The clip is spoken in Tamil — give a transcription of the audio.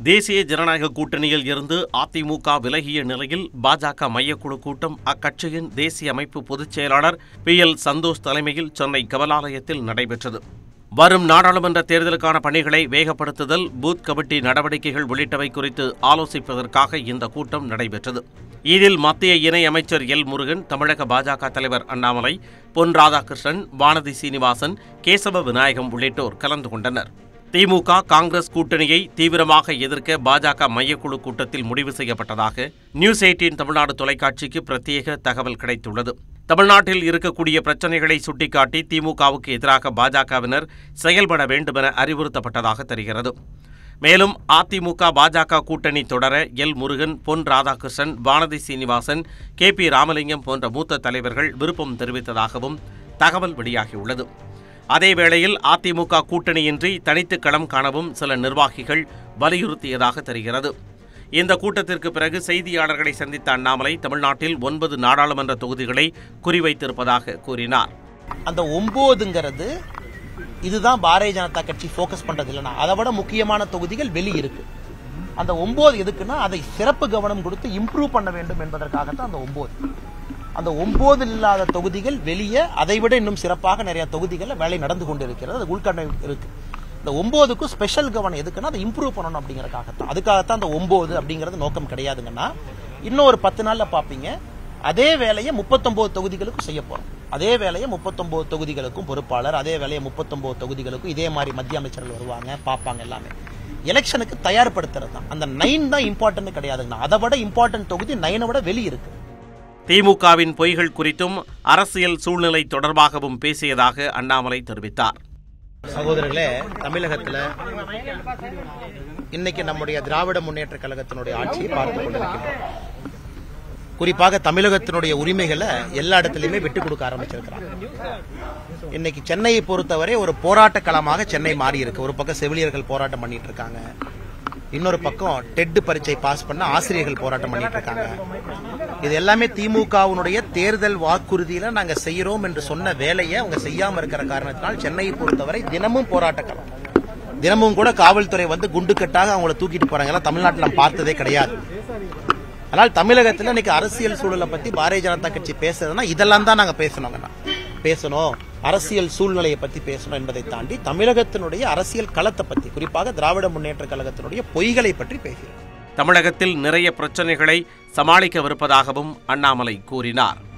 தேசிய ஜனநாயக கூட்டணியில் இருந்து அதிமுக விலகிய நிலையில் பாஜக மையக்குழு கூட்டம் அக்கட்சியின் தேசிய அமைப்பு பொதுச் செயலாளர் பி எல் சந்தோஷ் தலைமையில் சென்னை கமலாலயத்தில் நடைபெற்றது வரும் நாடாளுமன்ற தேர்தலுக்கான பணிகளை வேகப்படுத்துதல் பூத் கமிட்டி நடவடிக்கைகள் உள்ளிட்டவை குறித்து ஆலோசிப்பதற்காக இந்த கூட்டம் நடைபெற்றது இதில் மத்திய இணை அமைச்சர் எல் முருகன் தமிழக பாஜக தலைவர் அண்ணாமலை பொன் ராதாகிருஷ்ணன் வானதி சீனிவாசன் கேசவ விநாயகம் உள்ளிட்டோர் கலந்து கொண்டனர் திமுக காங்கிரஸ் கூட்டணியை தீவிரமாக எதிர்க்க பாஜக மையக்குழு கூட்டத்தில் முடிவு செய்யப்பட்டதாக நியூஸ் எயிட்டீன் தமிழ்நாடு தொலைக்காட்சிக்கு பிரத்யேக தகவல் கிடைத்துள்ளது தமிழ்நாட்டில் இருக்கக்கூடிய பிரச்சனைகளை சுட்டிக்காட்டி திமுகவுக்கு எதிராக பாஜகவினர் செயல்பட வேண்டுமென அறிவுறுத்தப்பட்டதாக தெரிகிறது மேலும் அதிமுக பாஜக கூட்டணி தொடர L Murugan Pon Radhakrishnan Vanathi Srinivasan K P Ramalingam போன்ற மூத்த தலைவர்கள் விருப்பம் தெரிவித்ததாகவும் தகவல் வெளியாகியுள்ளது அதேவேளையில் அதிமுக கூட்டணியின்றி தனித்து களம் காணவும் சில நிர்வாகிகள் வலியுறுத்தியதாக தெரிகிறது இந்த கூட்டத்திற்கு பிறகு செய்தியாளர்களை சந்தித்த அண்ணாமலை தமிழ்நாட்டில் ஒன்பது நாடாளுமன்ற தொகுதிகளை குறிவைத்திருப்பதாக கூறினார் அந்த ஒம்போதுங்கிறது இதுதான் பாரதிய ஜனதா கட்சி ஃபோக்கஸ் பண்றது இல்லைன்னா அதை விட முக்கியமான தொகுதிகள் வெளி இருக்கு அந்த ஒன்பது எதுக்குன்னா அதை சிறப்பு கவனம் கொடுத்து இம்ப்ரூவ் பண்ண வேண்டும் என்பதற்காகத்தான் அந்த ஒன்பது அந்த ஒன்பது இல்லாத தொகுதிகள் வெளியே அதை விட இன்னும் சிறப்பாக நிறைய தொகுதிகளில் வேலை நடந்து கொண்டு இருக்கிறது அது உள்கட்டமைப்பு இருக்கு இந்த ஒன்பதுக்கும் ஸ்பெஷல் கவனம் எதுக்குன்னா அதை இம்ப்ரூவ் பண்ணணும் அப்படிங்கறதுக்காகத்தான் அதுக்காகத்தான் அந்த ஒன்பது அப்படிங்கிறது நோக்கம் கிடையாதுங்கன்னா இன்னும் ஒரு பத்து நாள்ல பாப்பீங்க அதே வேலையை முப்பத்தொன்பது தொகுதிகளுக்கும் செய்ய போறோம் அதே வேலையை முப்பத்தொன்பது தொகுதிகளுக்கும் பொறுப்பாளர் அதே வேலையை முப்பத்தொன்பது தொகுதிகளுக்கும் இதே மாதிரி மத்திய அமைச்சர்கள் வருவாங்க பார்ப்பாங்க எல்லாமே எலெக்ஷனுக்கு தயார்படுத்துறது தான் அந்த நைன் தான் இம்பார்ட்டன்ட் கிடையாதுங்கண்ணா அதை விட இம்பார்ட்டன்ட் தொகுதி நைனை விட வெளி இருக்கு திமுகவின் பொய்கள் குறித்தும் அரசியல் சூழ்நிலை தொடர்பாகவும் பேசியதாக அண்ணாமலை தெரிவித்தார் சகோதரர்களே தமிழகத்துல இன்னைக்கு நம்முடைய திராவிட முன்னேற்ற கழகத்தினுடைய ஆட்சியை பார்த்துக் கொண்டிருக்கின்றோம் குறிப்பாக தமிழகத்தினுடைய உரிமைகளை எல்லா இடத்துலயுமே விட்டு கொடுக்க ஆரம்பிச்சிருக்கிறாங்க இன்னைக்கு சென்னையை பொறுத்தவரை ஒரு போராட்ட களமாக சென்னை மாறி இருக்கு ஒரு பக்கம் செவிலியர்கள் போராட்டம் பண்ணிட்டு இருக்காங்க இன்னொரு பக்கம் டெட் பரீட்சை பாஸ் பண்ண ஆசிரியர்கள் போராட்டம் பண்ணிட்டு இருக்காங்க இது எல்லாமே திமுகவினுடைய தேர்தல் வாக்குறுதியில நாங்க செய்யறோம் என்று சொன்ன வேலையை அவங்க செய்யாம இருக்கிற காரணத்தினால் சென்னையை பொறுத்தவரை தினமும் போராட்ட களம் தினமும் கூட காவல்துறை வந்து குண்டுக்கட்டாக அவங்கள தூக்கிட்டு போறாங்க எல்லாம் தமிழ்நாட்டில் நாம் பார்த்ததே கிடையாது ஆனால் தமிழகத்தில் இன்னைக்கு அரசியல் சூழலை பத்தி பாரதிய ஜனதா கட்சி பேசுறதுன்னா இதெல்லாம் தான் நாங்க பேசணுங்கண்ணா பேசணும் அரசியல் சூழ்நிலையை பத்தி பேசணும் என்பதை தாண்டி தமிழகத்தினுடைய அரசியல் களத்தை பத்தி குறிப்பாக திராவிட முன்னேற்ற கழகத்தினுடைய பொய்களை பற்றி பேசுகிறோம் தமிழகத்தில் நிறைய பிரச்சனைகளை சமாளிக்கவிருப்பதாகவும் அண்ணாமலை கூறினார்